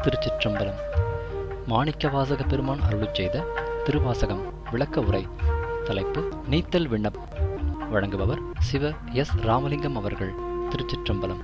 திருச்சிற்றம்பலம் மாணிக்கவாசக பெருமான் அருளிச் செய்த திருவாசகம் விளக்க உரை தலைப்பு நீத்தல் விண்ணப் வழங்குபவர் சிவ எஸ் ராமலிங்கம் அவர்கள் திருச்சிற்றம்பலம்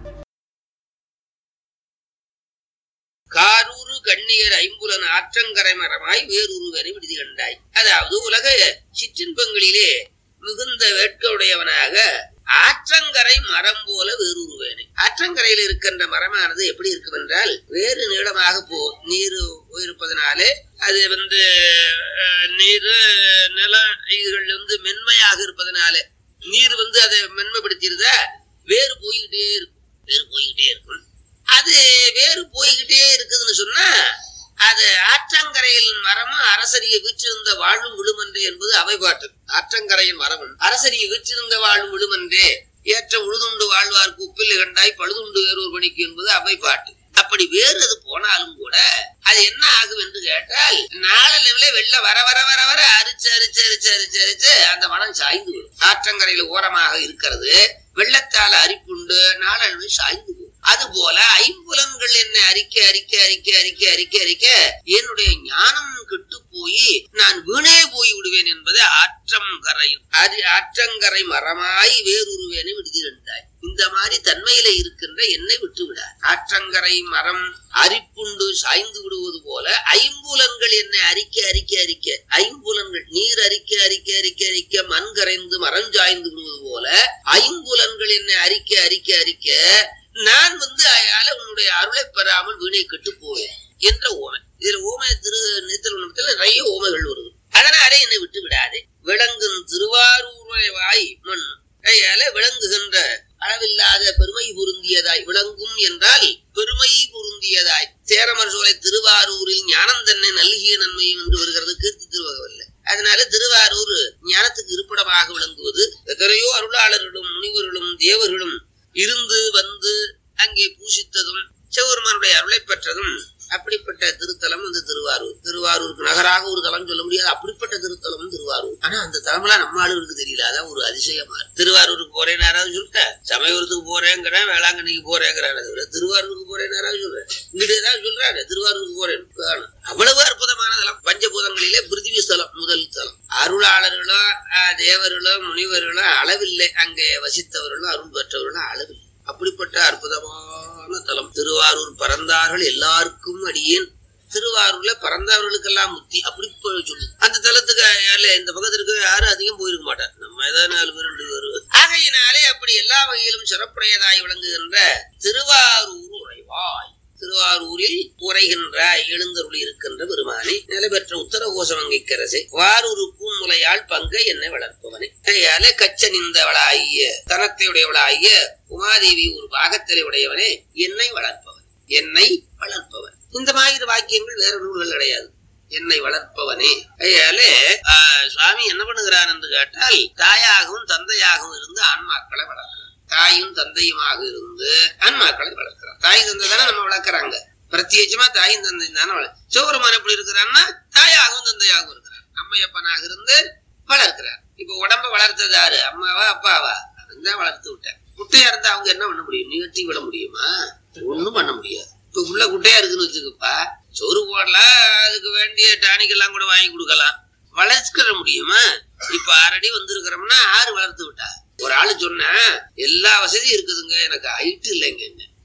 காரூரு கண்ணியர் ஐம்புலன் ஆற்றங்கரை மரமாய் வேறொருவரை விடுதி கண்டாய் அதாவது உலக சிற்றின்பங்களிலே மிகுந்த வேட்கையுடையவனாக ஆற்றங்கரை மரம் போல வேறொருவேனை ஆற்றங்கரையில் இருக்கின்ற மரமானது எப்படி இருக்கும் என்றால் வேறு நீளமாக போ நீர் இருப்பதனாலே அது வந்து அஹ், நீர் நில இதுகள் வந்து மென்மையாக இருப்பதனாலே நீர் வந்து அதை மென்மைப்படுத்திருந்தா வேறு போய்கிட்டே இருக்கும் வேறு போய்கிட்டே இருக்கும் அது வேறு போய்கிட்டே இருக்குதுன்னு சொன்னா அது ஆற்றங்கரையில் மரமும் அரசரிய வீற்றிருந்த வாழும் விழுமன்றே என்பது அவை பாட்டு ஆற்றங்கரையின் மரமும் அரசரிய வீற்றிருந்த வாழும் விழுமன்றே ஏற்ற உழுதுண்டு வாழ்வார்க்கு உப்பில் கண்டாய் பழுதுண்டு வேறொரு பணிக்கு என்பது அவை பாட்டு அப்படி வேறு அது போனாலும் கூட அது என்ன ஆகும் என்று கேட்டால் நாளிலே வெள்ள வர வர வர வர அரிச்சு அரிச்சு அரிச்சு அரிச்சு அரிச்சு அந்த மனம் சாய்ந்து விடும் ஆற்றங்கரையில ஓரமாக இருக்கிறது வெள்ளத்தால அரிப்புண்டு நாளளவு சாய்ந்து போகும் அதுபோல ஐம்புலன்கள் என்ன அறிக்க அறிக்க அறிக்க அறிக்க அறிக்க அறிக்க என்னுடைய ஞானம் கெட்டு போய் நான் வீணே போய் விடுவேன் என்பது ஆற்றம் கரையும் அது ஆற்றங்கரை மரமாய் வேறொருவேனை விடுதி கண்டாய் இந்த மாதிரி தன்மையில இருக்கின்ற என்னை விட்டு விடார் ஆற்றங்கரை மரம் அரிப்புண்டு சாய்ந்து விடுவது போல ஐம்புலன்கள் என்னை அரிக்க அரிக்க அரிக்க ஐம்புலன்கள் நீர் அரிக்க அரிக்க அரிக்க அரிக்க மண் கரைந்து மரம் சாய்ந்து விடுவது போல ஐம்புலன்கள் என்னை அரிக்க அரிக்க அரிக்க நான் வந்து அயால உன்னுடைய அருளை பெறாமல் வீணை கெட்டு போவேன் என்ற ஓமை இதுல ஓமை திரு நிறுத்தல் நிறைய ஓமைகள் வருது அதனாலே என்னை விட்டு விடாதே விளங்கும் திருவாரூரை வாய் மண் அயால விளங்குகின்ற அளவில்லாத பெருமை பொருந்தியதாய் விளங்கும் என்றால் பெருமை பொருந்தியதாய் சேரமர் சோலை திருவாரூரில் ஞானம் தன்னை நல்கிய நன்மையும் என்று வருகிறது கீர்த்தி திருவகவல்ல அதனால திருவாரூர் ஞானத்துக்கு இருப்பிடமாக விளங்குவது எத்தனையோ அருளாளர்களும் முனிவர்களும் தேவர்களும் இருந்து வந்து அங்கே பூசித்ததும் சிவபெருமானுடைய அருளை பெற்றதும் அப்படிப்பட்ட திருத்தலம் அந்த திருவாரூர் திருவாரூருக்கு நகராக ஒரு தலம் சொல்ல முடியாது அப்படிப்பட்ட திருத்தலம் திருவாரூர் ஆனா அந்த தலம்லாம் நம்ம ஆளுகளுக்கு தெரியல அதான் ஒரு அதிசயமா இருக்கு. திருவாரூருக்கு போறேன் யாராவது சொல்லிட்ட சமயபுரத்துக்கு போறேங்கிறேன் வேளாங்கண்ணிக்கு போறேங்கிறான் அதை விட திருவாரூருக்கு போறேன் யாராவது சொல்றேன் இங்கிட்டு ஏதாவது சொல்றாரு திருவாரூருக்கு போறேன் காணும். அவ்வளவு அற்புதமான தலம் பஞ்சபூதங்களிலே பிருத்திவி ஸ்தலம் முதல் தலம் அருளாளர்களும் அஹ், தேவர்களும் முனிவர்களும் அளவில்லை அங்கே வசித்தவர்களும் அருள் பெற்றவர்களும் அளவில்லை அப்படிப்பட்ட அற்புதமான தலம் திருவாரூர் பறந்தார்கள் எல்லாருக்கும் அடியேன் திருவாரூர்ல பறந்தவர்களுக்கெல்லாம் முத்தி அப்படி போய் சொல்லு அந்த தலத்துக்கு ஏல இந்த பக்கத்திற்கு யாரும் அதிகம் போயிருக்க மாட்டார் நம்ம ஏதாவது நாலு பேர் ரெண்டு பேர் ஆகையினாலே அப்படி எல்லா வகையிலும் சிறப்புடையதாய் விளங்குகின்ற திருவாரூர் உறைவாய் திருவாரூரில் உரைகின்ற எழுந்தருளி இருக்கின்ற பெருமானே நிலை பெற்ற உத்தர கோசமங்கைக்கரசே வாரூரு பூமுலையால் பங்கு என்னை வளர்ப்பவனே கையாலே கச்சனிந்தவளாகிய தனத்தையுடையவளாகிய உமாதேவி ஒரு பாகத்திலே உடையவனே என்னை வளர்ப்பவன் என்னை வளர்ப்பவன் இந்த மாதிரி வாக்கியங்கள் வேற நூல்கள் கிடையாது என்னை வளர்ப்பவனே கையாலே ஆஹ், சுவாமி என்ன பண்ணுகிறான் என்று கேட்டால் தாயாகவும் தந்தையாகவும் இருந்து ஆன்மாக்களை வளர்க்கிறார் தாயும் தந்தையுமாக இருந்து ஆன்மாக்களை வளர்க்கிறார் தாய் தந்தை தானே நம்ம வளர்க்கறாங்க பிரத்யேகமா தாயும் தந்தையும் தானே வளர் சிவபெருமான் எப்படி இருக்கிறான்னா தாயாகவும் தந்தையாகவும் இருக்கிறார் அம்மையப்பனாக இருந்து வளர்க்கிறார் இப்ப உடம்ப வளர்த்தது யாரு அம்மாவா அப்பாவா அவன் தான் வளர்த்து விட்டேன் குட்டையா இருந்தா அவங்க என்ன பண்ண முடியும் நீட்டி விட முடியுமா ஒண்ணும் பண்ண முடியாது இப்ப உள்ள குட்டையா இருக்குன்னு வச்சுக்கப்பா சோறு போடலாம் அதுக்கு வேண்டிய டானிக் எல்லாம் கூட வாங்கி கொடுக்கலாம் வளர்த்துக்கிற முடியுமா இப்ப ஆறடி வந்திருக்கிறோம்னா ஆறு வளர்த்து விட்டா ஒரு ஆளு சொன்னா எல்லா வசதியும் இருக்குதுங்க எனக்கு ஹைட் இல்லைங்க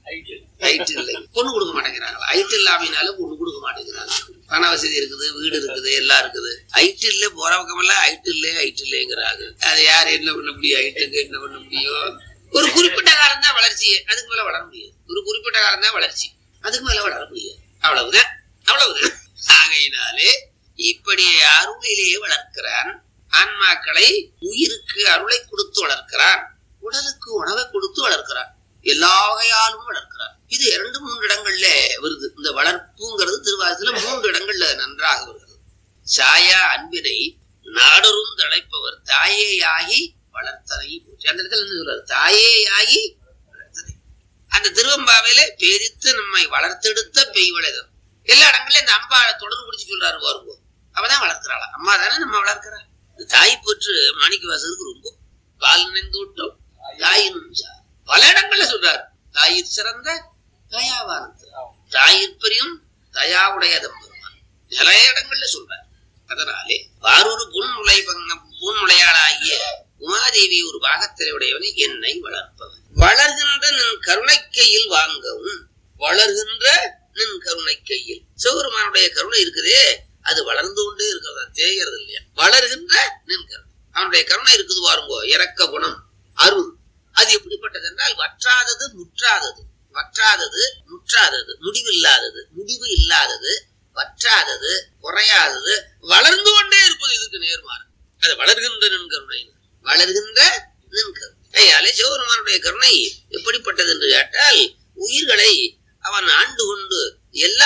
ஹைட் இல்லைங்க பொண்ணு கொடுக்க மாட்டேங்கிறாங்களா ஹைட் இல்லாமனால பொண்ணு கொடுக்க மாட்டேங்கிறாங்க பண வசதி இருக்குது வீடு இருக்குது எல்லாம் இருக்குது ஹைட் இல்ல போற பக்கமெல்லாம் ஹைட் இல்ல ஹைட் இல்லைங்கிறாங்க அது யார் என்ன பண்ண முடியும் ஹைட்டுக்கு என்ன பண்ண முடியும் ஒரு குறிப்பிட்ட காலம் தான் வளர்ச்சி அதுக்கு மேல வளர முடியாது ஒரு குறிப்பிட்ட காலம் தான் வளர்ச்சி அதுக்கு மேல வளர முடியாது அவ்வளவுதான் அவ்வளவுதான் ஆகையினாலே இப்படி அருளிலேயே வளர்க்கிறான் ஆன்மாக்களை உயிருக்கு அருளை கொடுத்து வளர்க்கிறான் உடலுக்கு உணவை கொடுத்து வளர்க்கிறான் எல்லா வகையாலும் வளர்க்கிறான் இது இரண்டு மூன்று இடங்கள்ல வருது இந்த வளர்ப்புங்கிறது திருவாசத்துல மூன்று இடங்கள்ல நன்றாக வருகிறது சாயா அன்பினை நாடரும் தழைப்பவர் தாயேயாகி வளர்த்தனை போற்றி அந்த இடத்துல என்ன சொல்றாரு தாயேயாகி வளர்த்தனை அந்த திருவம்பாவையில பெரித்து நம்மை வளர்த்தெடுத்த பெய்வளைதம் எல்லா இடங்கள்லயும் இந்த அம்பா தொடர்பு பிடிச்சு சொல்றாரு பாருங்க அவதான் வளர்க்கிறாளா அம்மா தானே நம்ம வளர்க்கிறா இந்த தாய் பற்று மாணிக்க வாசகருக்கு ரொம்ப பால் நினைந்து விட்டோம் தாயின் சார். பல இடங்கள்ல சொல்றாரு தாயிற் சிறந்த தயாவானத்து தாயிற் பெரியும் தயாவுடையதம் பெருமான் நிறைய இடங்கள்ல சொல்றார் அதனாலே வாரூர் புன்முளை பங்க பூன்முளையாளாகிய உமாதேவி ஒரு பாகத்திலே உடையவனை என்னை வளர்ப்பவன் வளர்கின்ற நின் கருணைக்கையில் வாங்கவும் வளர்கின்ற நின் கருணைக்கையில் சிவபெருமானுடைய கருணை இருக்குதே அது வளர்ந்து கொண்டே இருக்கிறதா தேயறது இல்லையா வளர்கின்ற நின் கருணை அவனுடைய கருணை இருக்குது பாருங்கோ இறக்க குணம் அருள் அது எப்படிப்பட்டது என்றால் வற்றாதது முற்றாதது வற்றாதது முற்றாதது முடிவில்லாதது முடிவு இல்லாதது வற்றாதது குறையாதது வளர்ந்து கொண்டே இருப்பது இதுக்கு நேர்மாறு அது வளர்கின்ற நின் கருணை வளர்கின்ற நின் கருணை ஐயாலே சிவபெருமானுடைய கருணை எப்படிப்பட்டது என்று கேட்டால் உயிர்களை அவன் ஆண்டு கொண்டு எல்லா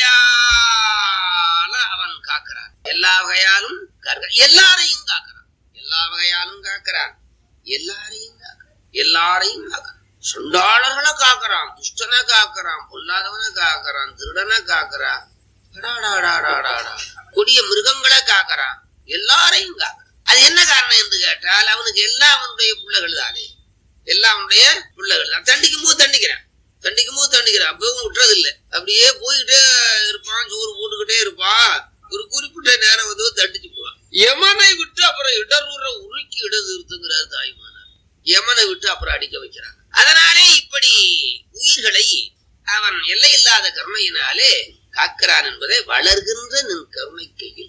வகையால அவன் காக்கிறான் எல்லா வகையாலும் காக்கிறான் எல்லாரையும் காக்கிறான் எல்லா வகையாலும் காக்கிறான் எல்லாரையும் காக்கிறான் எல்லாரையும் காக்கிறான் சொண்டாளர்களை காக்கிறான் துஷ்டனை காக்கிறான் பொல்லாதவனை காக்கிறான் திருடனை காக்கிறான் அடாடாடாடாடாடா. கொடிய மிருகங்களை காக்கிறான் எல்லாரையும் காக்கிறான் அது என்ன காரணம் என்று கேட்டால் அவனுக்கு எல்லாம் அவனுடைய பிள்ளைகள் தானே எல்லாம் அவனுடைய பிள்ளைகள் தான் தண்டிக்கும் போது தண்டிக்கிறான் தண்டிக்கும் போது தண்டிக்கிறான் அப்பவும் விட்டுறது இல்லை அப்படியே போய்கிட்டே இருப்பான் சோறு போட்டுக்கிட்டே இருப்பான் ஒரு குறிப்பிட்ட நேரம் வந்து தண்டிச்சு போவான் யமனை விட்டு அப்புறம் இடர்வுற உருக்கி இடது இருக்குங்கிறார் தாய்மானார் யமனை விட்டு அப்புறம் அடிக்க வைக்கிறான் அதனாலே இப்படி உயிர்களை அவன் எல்லையில்லாத கருணையினாலே காக்கிறான் என்பதை வளர்கின்ற நின் கருணை கையில்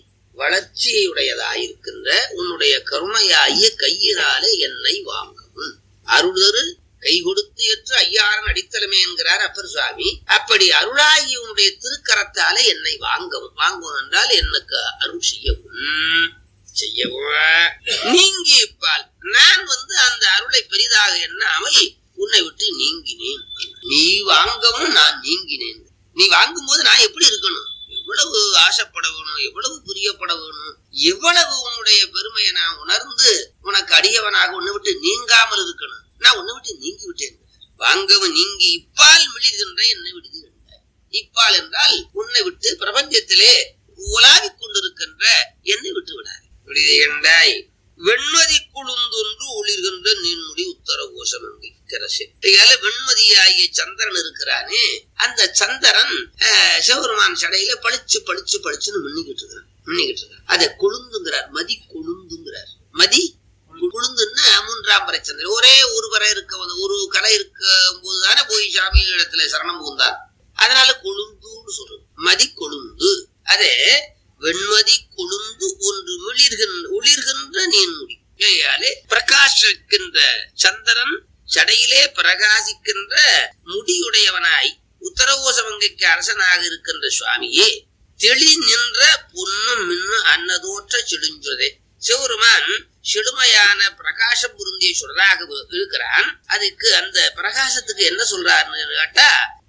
வளர்ச்சியுடையதாயிருக்கின்ற உன்னுடைய கருணையாகிய கையினாலே என்னை வாங்கவும் அருள்தரு கை கொடுத்து ஏற்று ஐயாரன் அடித்தலமே என்கிறார் அப்பர் சுவாமி அப்படி அருளாகி உன்னுடைய திருக்கரத்தாலே என்னை வாங்கவும் வாங்கவும் என்றால் எனக்கு அருள் செய்யவும் செய்யவும் நீங்கி இப்பால் நான் வந்து அந்த அருளை பெரிதாக எண்ணாமல் உன்னை விட்டு நீங்கினேன் நீ வாங்கவும் நான் நீங்கினேன் நீ வாங்கும் போது நான் எப்படி இருக்கணும் எவ்வளவு ஆசைப்பட வேணும் எவ்வளவு பிரியப்பட வேணும் எவ்வளவு உன்னுடைய பெருமையை நான் உணர்ந்து உனக்கு அடியவனாக உன்னை விட்டு நீங்காமல் இருக்கணும் நான் உன்னை விட்டு நீங்கி விட்டேன் வாங்கவும் நீங்கி இப்பால் மிளிர்கின்ற என்னை விடுதி கண்டாய் இப்பால் என்றால் உன்னை விட்டு பிரபஞ்சத்திலே உலாவிக் கொண்டிருக்கின்ற என்னை விட்டு விடாது விடுதி கண்டாய் வெண்மதி குழுந்தொன்று ஒளிர்கின்ற நீன்முடி உத்தர கோஷம் கரசே வெண்மதியாகிய சந்திரன் இருக்கிறானே அந்த சந்திரன் அஹ், சிவபெருமான் சடையில பளிச்சு பளிச்சு பளிச்சுன்னு மின்னிக்கிட்டு இருக்கிறான் மின்னிக்கிட்டு இருக்கான் அதை கொழுந்துங்கிறார் மதி கொழுந்துங்கிறார் மதி கொழுந்துன்னா மூன்றாம் பறை சந்திரன் ஒரே ஒரு கரை இருக்க ஒரு கரை இருக்கும் போதுதானே போய் சாமி இடத்துல சரணம் புகுந்தார் அதனால கொழுந்துன்னு சொல்றது மதி கொழுந்து அதே வெண்மதி கொழுந்து ஒன்று மிளிர்கின்ற ஒளிர்கின்ற நீன்முடி கையாலே பிரகாசிக்கின்ற சந்திரன் சடையிலே பிரகாசிக்கின்ற முடியுடையவனாய் உத்தரகோசமங்கைக்கு அரசனாக இருக்கின்ற சுவாமியே தெளி நின்ற பொன்னும் மின்னும் அன்னதோற்ற செடுஞ்சொதே சிவருமான் செழுமையான பிரகாசம் பொருந்திய சுடராக இருக்கிறான் அதுக்கு அந்த பிரகாசத்துக்கு என்ன சொல்றாருன்னு கேட்டா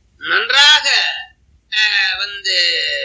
நன்றாக ஆஹ், வந்து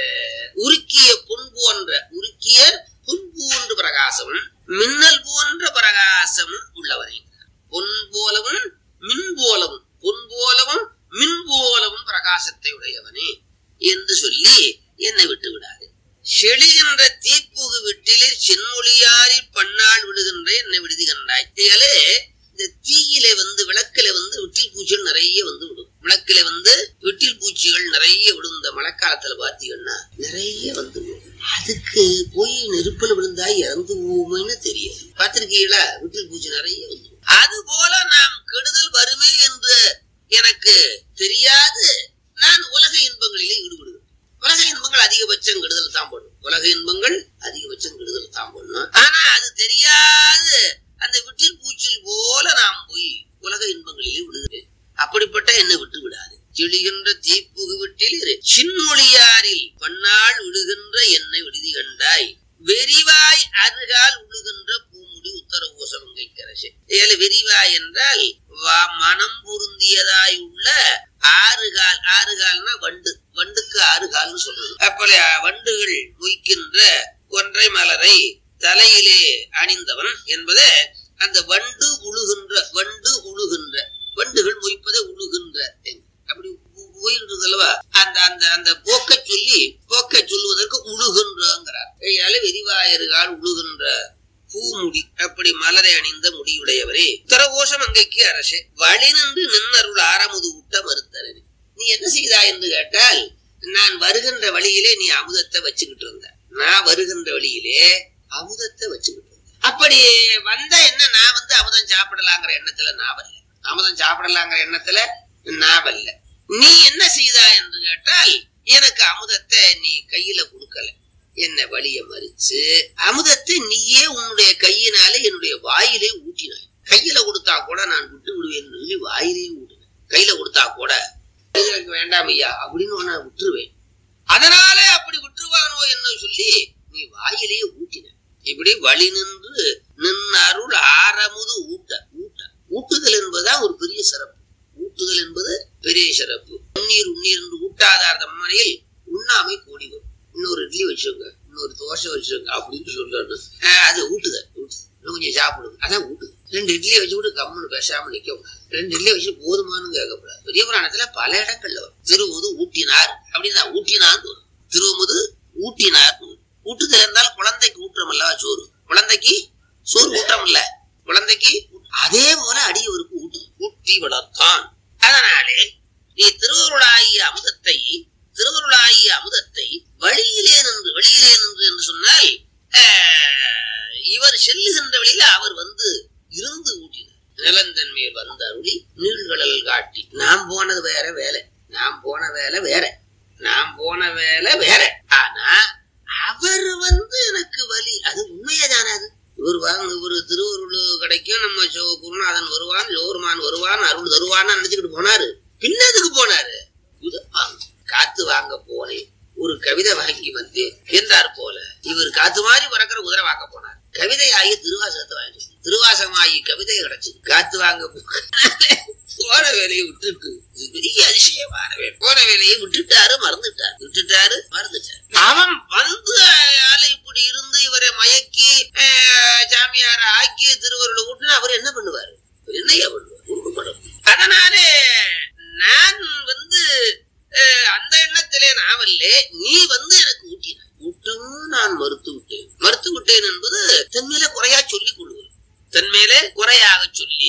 உருக்கிய பொன் போன்ற உருக்கிய பொன் போன்ற பிரகாசம் மின்னல் போன்ற பிரகாசம் உள்ளவனே பொன் போலவும் மின் போலவும் பொன் போலவும் மின் போலவும் பிரகாசத்தை உடையவனே என்று சொல்லி என்னை விட்டு விடாது செழிகின்ற தீப்புகு விட்டிலில் சென்னொழியாரில் பன்னாள் விடுகின்ற என்னை விடுதி கண்டாய் இதாலே இந்த தீயிலே வந்து விளக்கில வந்து விட்டில் பூச்சிகள் நிறைய வந்து விடும் விளக்கில வந்து விட்டில் பூச்சிகள் நிறைய விடும் இந்த மழைக்காலத்துல பாத்தீங்கன்னா நிறைய வந்து விடும் அதுக்கு போய் நெருப்புல விழுந்தா இறந்து போவோம்னு தெரியும் பார்த்திருக்கீங்களா விட்டில் பூச்சி நிறைய வந்து அது போல நாம் கெடுதல் வருமே என்று எனக்கு தெரியாது நான் உலக இன்பங்களிலே ஈடுபடுகிறேன் உலக இன்பங்கள் அதிகபட்சம் கெடுதல் தான் பண்ணும் உலக இன்பங்கள் அதிகபட்சம் கெடுதல் தான் பண்ணும் ஆனா அது தெரியாது அந்த விட்டில் பூச்சில் போல நாம் போய் உலக இன்பங்களிலே விடுகிறேன் அப்படிப்பட்ட என்னை விட்டு விடாது செழிகின்ற தீப்புகு விட்டில் சின்மொழியாரில் பன்னாள் விடுகின்ற என்னை விடுதி கண்டாய் வெறிவாய் அருகால் உழுகின்ற பூமுடி உத்தர கோசமங்கை கரசே ஏல வெறிவாய் என்றால் வா- மனம் பொருந்தியதாய் உள்ள ஆறுகால் ஆறுகால்னா வண்டு வண்டுக்கு ஆறுகால்னு சொல்றது அப்பல வண்டுகள் மொய்க்கின்ற ஒன்றை மலரை தலையிலே அணிந்தவன் என்பது அந்த வண்டு உழுகின்ற வண்டு உழுகின்ற வண்டுகள் மொய்ப்பதை உழுகின்ற என்று. அப்படி உ- உயிர்ன்றது அல்லவா அந்த அந்த அந்த போக்க சொல்லி போக்க சொல்லுவதற்கு உழுகின்றங்கிறார் கையால வெறிவாயருகால் உழுகின்ற பூமுடி அப்படி மலரை அணிந்த முடியுடையவரே உத்தரகோஷம் அங்கைக்கு அரசே வழி நின்று நின்னருள் ஆரமுது விட்ட மறுத்தரனே நீ என்ன செய்தாய் என்று கேட்டால் நான் வருகின்ற வழியிலே நீ அமுதத்தை வச்சுக்கிட்டு இருந்த நான் வருகின்ற வழியிலே அமுதத்தை வச்சுக்கிட்டு இருந்த அப்படி வந்த என்ன நான் வந்து அமுதம் சாப்பிடலாங்கிற எண்ணத்துல நான் வரல அமுதம் சாப்பிடலாங்கிற எண்ணத்துல நான் வரல நீ என்ன செய்தா என்று கேட்டால் எனக்கு அமுதத்தை நீ கையில கொடுக்கல என்ன வழிய மறிச்சு அமுதத்தை நீயே உன்னுடைய கையினால என்னுடைய வாயிலே ஊட்டினாய் கையில கொடுத்தா கூட நான் விட்டு விடுவேன் சொல்லி வாயிலே ஊட்டினேன் கையில கொடுத்தா கூட "இது எனக்கு வேண்டாம் ஐயா அப்படின்னு உன்னை விட்டுருவேன் அதனாலே அப்படி விட்டுருவானோ என்ன சொல்லி நீ வாயிலேயே ஊட்டின இப்படி வழி நின்று நின் அருள் ஆரமுது ஊட்ட ஊட்ட ஊட்டுதல் என்பதுதான் ஒரு பெரிய சிறப்பு ஊட்டுதல் என்பது பெரிய சிறப்பு உண்ணீர் உண்ணீர் என்று ஊட்டாதார் தம்மனையில் உண்ணாமை கூடி வரும் இன்னொரு இட்லி வச்சுக்கோங்க இன்னொரு தோசை வச்சுக்கோங்க அப்படின்னு சொல்லணும் ஆஹ் அது ஊட்டுதல் ஊட்டுதல் இன்னும் கொஞ்சம் சாப்பிடுங்க அதான் ஊட்டுதல் ரெண்டு இட்லியை வச்சுக்கிட்டு கம்முன்னு பேசாம நிக்க கூடாது ரெண்டு இட்லியை வச்சு போதுமானு கேட்கக்கூடாது பெரிய புராணத்துல பல இடங்கள்ல வரும் திருமுது ஊட்டினார் அப்படின்னா ஊட்டினார் வரும் திருமுது ஊட்டினார் ஊட்டுதல் இருந்தால் குழந்தைக்கு ஊட்டுறோம் அல்லவா சோறு குழந்தைக்கு சோறு ஊட்டுறோம் இல்ல குழந்தைக்கு ஊட்டு- அதே போல அடியவருக்கு ஊட்டு ஊட்டி வளர்த்தான் அதனாலே நீ திருவருளாகிய அமுதத்தை திருவருளாகிய அமுதத்தை வழியிலே நின்று வெளியிலே நின்று என்று சொன்னால் ஆஹ், இவர் செல்லுகின்ற வழியில அவர் வந்து இருந்து ஊட்டினார் நிலந்தன் மேல் வந்த அருளி நீள்கடல் காட்டி நாம் போனது வேற வேலை நாம் போன வேலை வேற நாம் போன வேலை வேற ஆனா அவர் வந்து எனக்கு வழி அது உண்மையேதானே அது இவர் வாங்க இவர் திருவருள் கிடைக்கும் நம்ம சோ- குருநாதன் வருவான் ஜோருமான் வருவான் அருள் தருவான்னு நினைச்சுக்கிட்டு போனாரு பின்னதுக்கு போனாரு குதிரை வாங்க காத்து வாங்க போனேன் ஒரு கவிதை வாங்கி வந்தேன் என்றார் போல இவர் காத்து மாதிரி பறக்கிற குதிரை வாங்க போனார் கவிதை ஆகி திருவாசகத்தை வாங்கி திருவாசகமாகி கவிதை கிடைச்சு காத்து வாங்க போனாரு. போன வேலையை விட்டுட்டு இது பெரிய அதிசயமான வேலை போன வேலையை விட்டுட்டாரு மறந்துட்டாரு விட்டுட்டாரு மறந்துட்டாரு அவன் வந்து ஆளு இப்படி இருந்து இவரை மயக்கி அஹ், சாமியார ஆக்கி திருவருளை விட்டுனா அவர் என்ன பண்ணுவாரு அவர் என்னையா பண்ணுவார் ஒண்ணும் பண்ண முடியாது. அதனாலே நான் வந்து அஹ், அந்த எண்ணத்திலே நான் வரல நீ வந்து எனக்கு ஊட்டினாய் ஊட்டமும் நான் மறுத்து விட்டேன் மறுத்து விட்டேன் என்பது தன் மேல குறையா சொல்லிக் கொள்வது தன் மேல குறையாக சொல்லி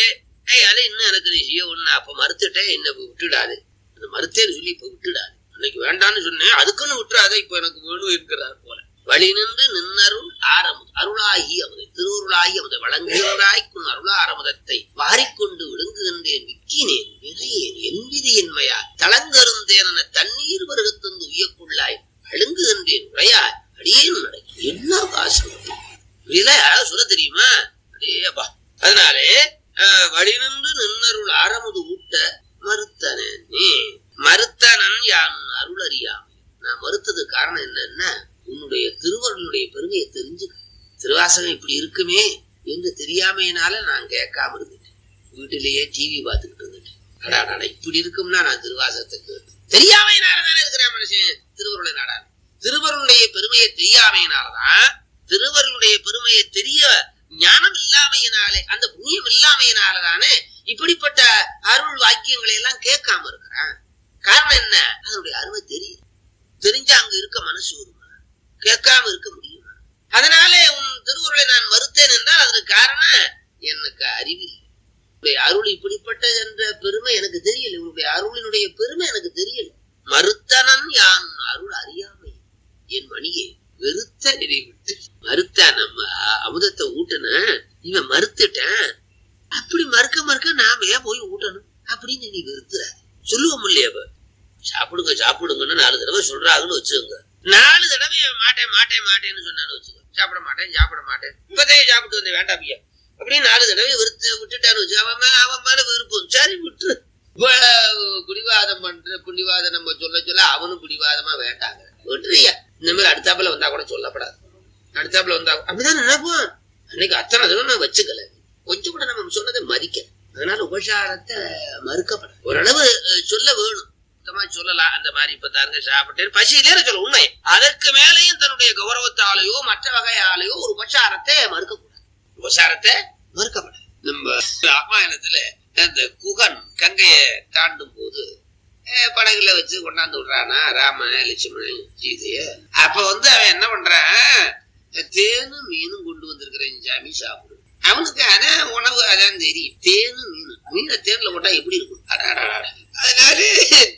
ஏய் அது இன்னும் எனக்கு நீ செய்ய ஒண்ணு அப்ப மறுத்துட்டேன் என்ன இப்ப விட்டுடாது அந்த மறுத்தேன்னு சொல்லி இப்ப விட்டுடாது அன்னைக்கு வேண்டான்னு சொன்னேன் அதுக்குன்னு விட்டுறாத இப்ப எனக்கு வேணும் இருக்கிறார் போல வழி நின்று நின்னருள் ஆரமுது அருளாகி அமுதை திருவருளாகி அமுதை வழங்குகிறாய்க்கும் அருளா ஆரமுதத்தை வாரிக்கொண்டு விழுங்குகின்றேன் விக்கினேன் நிறையேன் என்பது என்மையா தளங்கருந்தேன தண்ணீர் வருகத்தந்து உய்யக்குள்ளாய் அழுங்குகின்றேன் உரையாய் அடியேன் நடை என்ன வாசம் புரியல யாராவது சொல்ல தெரியுமா அடேப்பா அதனாலே அஹ், வழி நின்று நின்னருள் ஆரமுது ஊட்ட மறுத்தனே நீ மறுத்தனன் யான் அருள் அறியாமை நான் மறுத்தது காரணம் என்னன்னா உன்னுடைய திருவருளுடைய பெருமையை தெரிஞ்சுக்க திருவாசகம் இப்படி இருக்குமே என்று தெரியாமையினால நான் கேட்காம இருந்துட்டேன் வீட்டிலேயே டிவி பார்த்துக்கிட்டு இருந்துட்டேன் அடாடா இப்படி இருக்கும்னா நான் திருவாசகத்தை கேட்டேன் தெரியாமையினால தானே இருக்கிற மனுஷன் திருவருளை நாடான் திருவருளுடைய பெருமையை தெரியாமையினாலதான் திருவருளுடைய பெருமையை தெரிய ஞானம் இல்லாமையினாலே அந்த புண்ணியம் இல்லாமையினாலதானே இப்படிப்பட்ட அருள் வாக்கியங்களை எல்லாம் கேட்காம இருக்கிறான் காரணம் என்ன அதனுடைய அருமை தெரியும் தெரிஞ்சா அங்க இருக்க மனசு வருமா கேட்காம இருக்க முடியுமா அதனாலே உன் திருவுருளை நான் மறுத்தேன் என்றால் அதற்கு காரணம் எனக்கு அறிவில்லை உன்னுடைய அருள் இப்படிப்பட்டது என்ற பெருமை எனக்கு தெரியல உன்னுடைய அருளினுடைய பெருமை எனக்கு தெரியல மறுத்தனன் யான் அருள் அறியாமை என் மணியே வெறுத்த நினை விட்டு மறுத்த நம்ம அமுதத்தை ஊட்டுன இவன் மறுத்துட்டேன் அப்படி மறுக்க மறுக்க நாம ஏன் போய் ஊட்டணும் அப்படின்னு நீ வெறுத்துற சொல்லுவோம் இல்லையா சாப்பிடுங்க சாப்பிடுங்கன்னு நாலு தடவை சொல்றாங்கன்னு வச்சுக்கோங்க நாலு தடவை மாட்டேன் மாட்டேன் மாட்டேன்னு சொன்னான்னு வச்சுக்கோ சாப்பிட மாட்டேன் சாப்பிட மாட்டேன் இப்பதே சாப்பிட்டு வந்தேன் வேண்டாம் ஐயா அப்படின்னு நாலு தடவை வெறுத்து விட்டுட்டான்னு வச்சு அவன் மேல அவன் மேல விருப்பம் சரி விட்டு இவ்வளவு பிடிவாதம் பண்ற பிடிவாதம் நம்ம சொல்ல சொல்ல அவனும் பிடிவாதமா வேண்டாங்க விட்டுறியா இந்த மாதிரி அடுத்தாப்புல வந்தா கூட சொல்லப்படாது அடுத்தாப்புல வந்தா அப்படிதான் நினைப்போம் அன்னைக்கு அத்தனை தடவை நான் வச்சுக்கல கொஞ்சம் கூட நம்ம சொன்னதை மதிக்க அதனால உபசாரத்தை மறுக்கப்பட ஓரளவு அஹ், சொல்ல வேணும் சுத்தமா சொல்லலாம் அந்த மாதிரி இப்ப தாருங்க சாப்பிட்டேன் பசியிலே சொல்ல உண்மை அதற்கு மேலேயும் தன்னுடைய கௌரவத்தாலேயோ மற்ற வகையாலேயோ ஒரு உபசாரத்தை மறுக்கக்கூடாது உபசாரத்தை மறுக்கப்பட நம்ம ராமாயணத்துல அந்த குகன் கங்கைய தாண்டும் போது அஹ், படகுல வச்சு கொண்டாந்து விடுறானா ராமன் லட்சுமணன் சீதைய அப்ப வந்து அவன் என்ன பண்றான் தேனும் மீனும் கொண்டு வந்திருக்கிறேன் சாமி சாப்பிடு அவனுக்கு அதான் உணவு அதான் தெரியும் தேனும் மீனும் மீனை தேன்ல போட்டா எப்படி இருக்கும் அடாடாடா. அதனால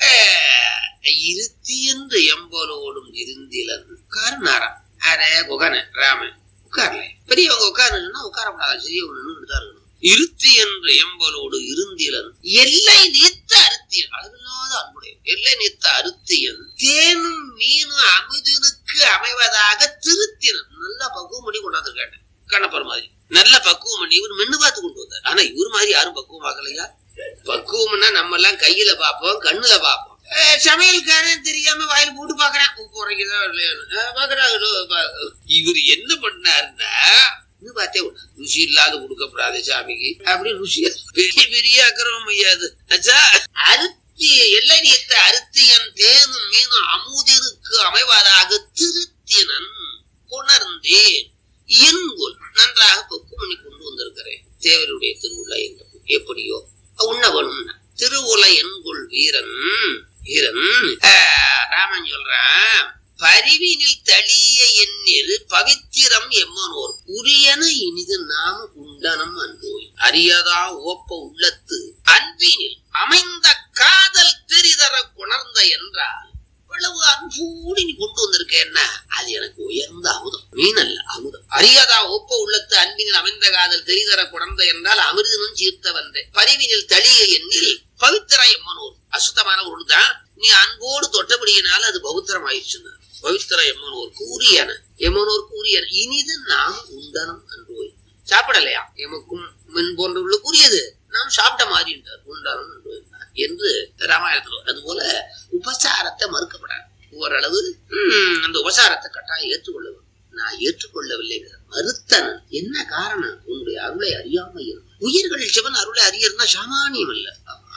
அஹ், இருத்தி என்று எம்பலோடும் இருந்திலன் உட்காருனாராம் அரே குகன ராமன் உட்காரல பெரியவங்க உட்காருன்னா உட்காரப்படாது சிறியவங்க நின்று தான் இருக்கணும் இருத்தி என்று எம்பலோடு இருந்திலன் எல்லை நீத்த அருத்தியன் அளவில்லாத அன்புடைய எல்லை நீத்த அருத்தியன் தேனும் மீனும் அமுதினுக்கு அமைவதாக திருத்தினன் நல்லா பக்குவம் பண்ணி கொண்டாந்துருக்காங்க கண்ணப்பர் மாதிரி நல்ல பக்குவம் பண்ணி இவர் மென்னு பார்த்து கொண்டு வந்தார் ஆனா இவர் மாதிரி யாரும் பக்குவம் ஆகலையா பக்குவம்னா நம்ம எல்லாம் கையில பார்ப்போம் கண்ணுல பார்ப்போம் அஹ் சமையல்காரன் தெரியாம வாயில் போட்டு பாக்குறேன் உப்பு உரைக்குதா இல்லையான்னு அஹ் பாக்குறாங்களோ பா- இவர் என்ன பண்ணாருன்னா இன்னும் பார்த்தே விட ருசி இல்லாத கொடுக்கப்படாது சாமிக்கு அப்படி ருசி பெரிய பெரிய அக்கிரமம் ஐயாது அச்சா அருத்தி எல்லை நீத்த அருத்தியன் தேனும் மீனும் அமுதிற்கு அமைவாதாக திருத்தினன் உணர்ந்தேன் என்கொள் நன்றாக பக்குவம் பண்ணி கொண்டு வந்திருக்கிறேன் தேவருடைய திருவிழா என்று எப்படியோ உண்ண வேணும்னா திருவுல என்கொள் வீரன் வீரன் ஆஹ், ராமன் சொல்றான் பரிவினில் தளிய எண்ணில் பவித்திரம் எம்மனோர் புரியன இனிது நாம் உண்டனம் அன்றோய் அறியதா ஓப்ப உள்ளத்து அன்பினில் அமைந்த காதல் தெரிதர குணர்ந்த என்றால் இவ்வளவு அன்போடு நீ கொண்டு வந்திருக்க என்ன அது எனக்கு உயர்ந்த அமுதம் மீன் அல்ல அமுதம் அறியாதா ஒப்ப உள்ளத்து அன்பினில் அமைந்த காதல் தெரிதர குணர்ந்த என்றால் அமிர்தனும் சீர்த்த வந்தேன் பரிவினில் தளிய எண்ணில் பவித்திர எம்மனூர் அசுத்தமான ஒரு தான் நீ அன்போடு தொட்டபடியினால் அது பவித்திரம் ஆயிடுச்சுன்னு பவித்திர எம்மனூர் கூறியன எம்மனூர் கூறியன இனிது நாம் உண்டனம் அன்றோய் சாப்பிடலையா எமக்கும் மென் போன்றவர்களுக்கு கூறியது நாம் சாப்பிட்ட மாதிரி என்றார் உண்டனம் அன்றோய் என்று ராமாயணத்தில் வரும். அதுபோல உபசாரத்தை மறுக்கப்படாது ஓரளவு ம், அந்த உபசாரத்தை கட்டாயம் ஏற்றுக்கொள்ள வேண்டும். நான் ஏற்றுக்கொள்ளவில்லைங்கிற மறுத்தனன் என்ன காரணம் உன்னுடைய அருளை அறியாமையில் உயிர்கள் சிவன் அருளை அறியறதுனா சாமானியம் அல்ல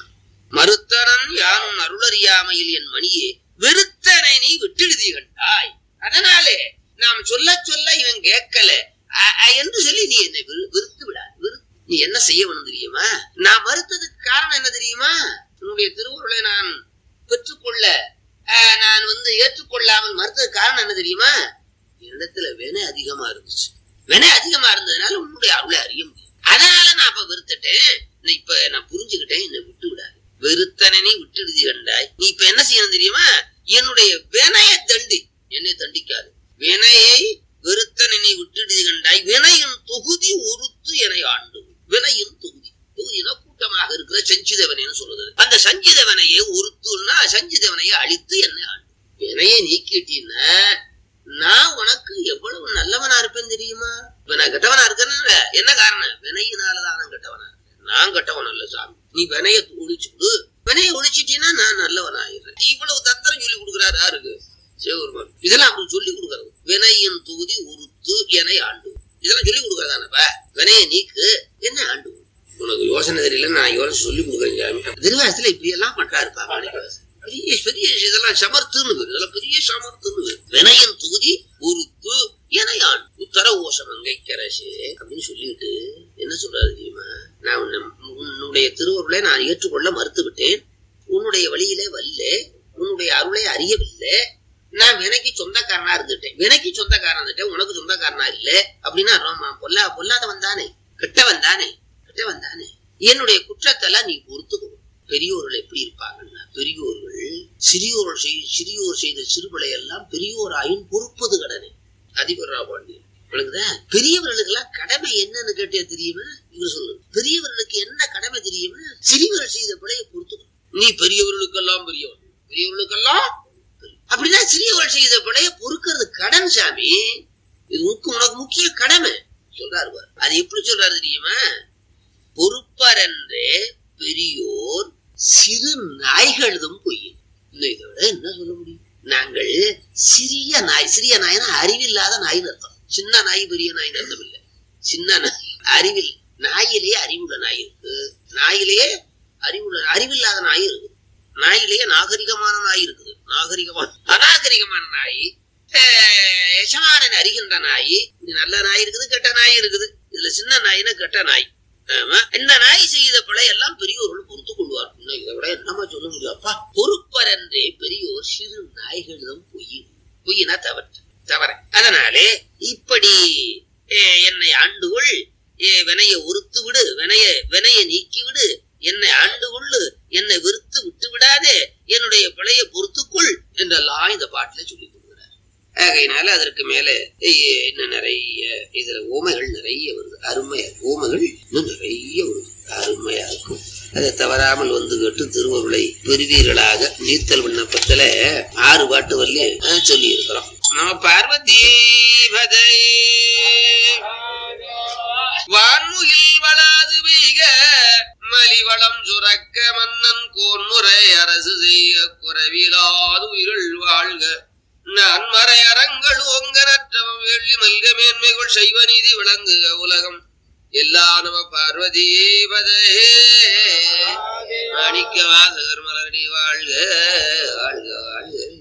மறுத்தனன் யானும் அருளறியாமையில் என் மணியே வெறுத்தனை நீ விட்டெழுதி கண்டாய் அதனாலே நாம் சொல்ல சொல்ல இவன் கேட்கல அ- அ என்று சொல்லி நீ என்னை வெறு- வெறுத்து விடாது வெறு- நீ என்ன செய்ய வேணும் தெரியுமா நான் மறுத்ததுக்கு காரணம் என்ன தெரியுமா உன்னுடைய திருவுருளை நான் பெற்றுக்கொள்ள அஹ், நான் வந்து ஏற்றுக்கொள்ளாமல் மறுத்ததுக்கு காரணம் என்ன தெரியுமா என்னிடத்துல வினை அதிகமா இருந்துச்சு வினை அதிகமா இருந்ததுனால உன்னுடைய அருளை அறிய முடியும் அதனால நான் அப்ப வெறுத்துட்டேன் நான் இப்ப நான் புரிஞ்சுக்கிட்டேன் என்னை விட்டு விடாது வெறுத்தனை நீ விட்டுடுதி கண்டாய் நீ இப்ப என்ன செய்யணும் தெரியுமா என்னுடைய வினைய தண்டி என்னை தண்டிக்காது வினையை வெறுத்தனை நீ விட்டுடுதி கண்டாய் வினையின் தொகுதி ஒருத்து என ஆண்டு வினையின் தொகுதி தொகுதினா கூட்டமாக இருக்கிற சஞ்சிதவனைன்னு சொல்றது அந்த சஞ்சிதவனையை ஒருத்துன்னா சஞ்சிதவனையை அழித்து என்னை ஆண்டு வினையை நீக்கிட்டீன்னா நான் உனக்கு எவ்வளவு நல்லவனா இருப்பேன் தெரியுமா இப்ப நான் கெட்டவனா இருக்கேன்னு என்ன காரணம் வினையினாலதான் நான் கெட்டவனா இருக்கேன் நான் கெட்டவன் அல்ல சாமி நீ வினைய ஒழிச்சுடு வினைய ஒழிச்சிட்டீன்னா நான் நல்லவன் ஆயிடுறேன் இவ்வளவு தந்திரம் சொல்லி கொடுக்குறாரு யாருக்கு சிவபெருமான் இதெல்லாம் அவருக்கு சொல்லி கொடுக்கறது வினையின் தொகுதி உருத்து என ஆண்டு இதெல்லாம் சொல்லி கொடுக்கறதானப்ப வினைய நீக்கு என்ன ஆண்டு உனக்கு யோசனை தெரியல நான் யோசனை சொல்லி கொடுக்குறேன் சாமி திருவாசத்துல இப்படி எல்லாம் பண்றாருப்பா மாணிக்கவாசன் பெரிய பெரிய இதெல்லாம் சமர்த்துன்னு பேரு. இதெல்லாம் பெரிய சமர்த்துன்னு பேரு. வினயன் தொகுதி உருத்து எனையான் உத்தர ஓசமங்கை கரசே அப்படின்னு சொல்லிட்டு என்ன சொல்றாரு தெரியுமா நான் உன்னை உன்னுடைய திருவருளை நான் ஏற்றுக்கொள்ள மறுத்து விட்டேன் உன்னுடைய வழியிலே வல்ல உன்னுடைய அருளை அறியவில்லை நான் வினைக்கு சொந்தக்காரனா இருந்துட்டேன் வினைக்கு சொந்தக்காரன் இருந்துட்டேன் உனக்கு சொந்தக்காரனா இல்ல அப்படின்னா ஆமா, பொல்லா பொல்லாதவன் தானே கெட்டவன் தானே கெட்டவன் தானே என்னுடைய குற்றத்தெல்லாம் நீ பொறுத்துக்கோ பெரியோர்கள் எப்படி இருப்பாங்கன்னா பெரியோர்கள் சிறியோர் செய் சிறியோர் செய்த சிறுபிழை எல்லாம் பெரியோராயின் பொறுப்பது கடனை அதிபர் பாண்டியன் விளங்குதா பெரியவர்களுக்கு எல்லாம் கடமை என்னன்னு கேட்டே தெரியுமா இவர் சொல்லு பெரியவர்களுக்கு என்ன கடமை தெரியுமா சிறியவர்கள் செய்த பிழையை பொறுத்துக்கணும் நீ பெரியவர்களுக்கெல்லாம் பெரியவன் பெரியவர்களுக்கெல்லாம் பெரிய- அப்படின்னா சிறியவர்கள் செய்த பிழையை பொறுக்கிறது கடன் சாமி இது உனக்கு உனக்கு முக்கிய கடமை சொல்றாரு பாரு. அது எப்படி சொல்றாரு தெரியுமா பொறுப்பரன்றே பெரியோர் சிறு நாய்களதும் பொய்யும் இன்னும் இதை விட என்ன சொல்ல முடியும் நாங்கள் சிறிய நாய் சிறிய நாய்னா அறிவில்லாத நாய்னு அர்த்தம் சின்ன நாய் பெரிய நாய்னு அர்த்தம் இல்லை சின்ன நாய் அறிவில் நாயிலேயே அறிவுள்ள நாய் இருக்கு நாயிலேயே அறிவுள்ள அறிவில்லாத நாய் இருக்குது நாயிலேயே நாகரிகமான நாய் இருக்குது நாகரிகமான அநாகரிகமான நாய் அஹ், எஜமானன் அறிகின்ற நாய் இது நல்ல நாய் இருக்குது கெட்ட நாய் இருக்குது இதுல சின்ன நாய்னா கெட்ட நாய் ஆமா இந்த நாய் செய்த பிழை எல்லாம் பெரியோர்கள் பொறுத்து கொள்வார் இன்னும் இதை விட என்னமா சொல்ல முடியும் அப்பா பொறுப்பரன்றே பெரியோர் சிறு நாய்களிடம் பொய் பொய்யினா தவறு தவற அதனாலே இப்படி அஹ், என்னை ஆண்டுகொள் ஏ வினைய ஒருத்து விடு வினைய வினைய நீக்கி விடு என்னை ஆண்டு கொள்ளு என்னை வெறுத்து விட்டு விடாதே என்னுடைய பிழைய பொறுத்துக்கொள் என்றெல்லாம் இந்த பாட்டுல சொல்லி கொடுக்குறார் ஆகையினால அதற்கு மேல ஐய, இன்னும் நிறைய இதுல ஓமைகள் நிறைய வருது அருமையா ஓமைகள் இன்னும் நிறைய வருது அருமையா இருக்கும் அதை தவறாமல் வந்து கேட்டு திருவருளை பெறுவீர்களாக நீர்த்தல் விண்ணப்பத்துல ஆறு பாட்டு வரல சொல்லி இருக்கிறோம் நம்ம பார்வதி பதை வான்முகில் வளாது பெய்க மலிவளம் சுரக்க மன்னன் கோன்முறை அரசு செய்ய குறைவிலாது உயிர்கள் வாழ்க நான் மறை அறங்கள் ஓங்க நற்றவம் வெள்ளி மல்க மேன்மைகள் செய்வ நீதி விளங்குக உலகம் எல்லா நம பார்வதியே பதே மாணிக்க வாசகர் மலரடி வாழ்க வாழ்க வாழ்க